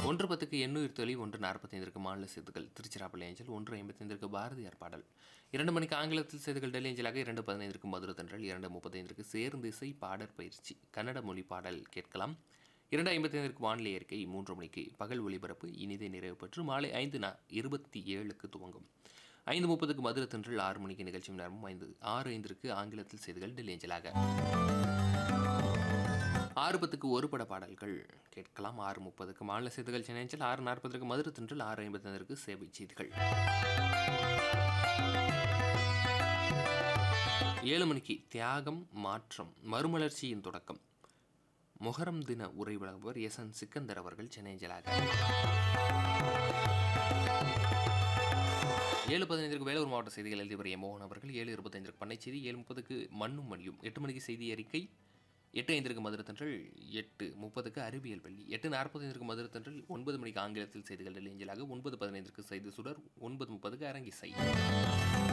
ஒன்று பத்துக்கு எண்ணூர் தொழி ஒன்று நாற்பத்தைந்திற்கு மாநில செய்திகள் திருச்சிராப்பள்ளி ஏஞ்சல் ஒன்று ஐம்பத்தைந்திற்கு பாரதியார் பாடல் இரண்டு மணிக்கு ஆங்கிலத்தில் செய்திகள் டெல்லி ஏஞ்சலாக இரண்டு பதினைந்திற்கு மதுரை தென்றல் இரண்டு முப்பத்தைந்திற்கு சேர்ந்து இசை பாடற் பயிற்சி கன்னட மொழி பாடல் கேட்கலாம் இரண்டு ஐம்பத்தைந்திற்கு வானிலை அறிக்கை மூன்று மணிக்கு பகல் ஒளிபரப்பு இனிதே நிறைவு பெற்று மாலை ஐந்து நா இருபத்தி ஏழுக்கு துவங்கும் ஐந்து முப்பதுக்கு மதுரை தென்றல் ஆறு மணிக்கு நிகழ்ச்சி நேரமும் ஐந்து ஆறு ஐந்திற்கு ஆங்கிலத்தில் செய்திகள் டெல்லி ஏஞ்சலாக ஆறு பத்துக்கு ஒரு பட பாடல்கள் கேட்கலாம் ஆறு முப்பதுக்கு மாநில செய்திகள் சென்னைச்சல் ஆறு நாற்பதற்கு மதுரை தென்றல் ஆறு ஐம்பத்தைந்திற்கு சேவை செய்திகள் ஏழு மணிக்கு தியாகம் மாற்றம் மறுமலர்ச்சியின் தொடக்கம் முகரம் தின உரை வழங்குவர் எஸ் என் சிக்கந்தர் அவர்கள் சென்னைஞ்சலாக ஏழு பதினைந்திற்கு வேலூர் மாவட்ட செய்திகள் எழுதி வரும் மோகன் அவர்கள் ஏழு இருபத்தைந்திற்கு பண்ணை செய்தி ஏழு முப்பதுக்கு மண்ணும் மணியும் எட்டு மணிக்கு செய்தி அறிக்கை எட்டு ஐந்திற்கு மதுரை தென்றல் எட்டு முப்பதுக்கு அறிவியல் பள்ளி எட்டு நாற்பத்தைந்திற்கு மதுரை தென்றல் ஒன்பது மணிக்கு ஆங்கிலத்தில் செய்திகள் டெல்லி ஏஞ்சலாக ஒன்பது பதினைந்திற்கு செய்தி சுடர் ஒன்பது முப்பதுக்கு அரங்கிசை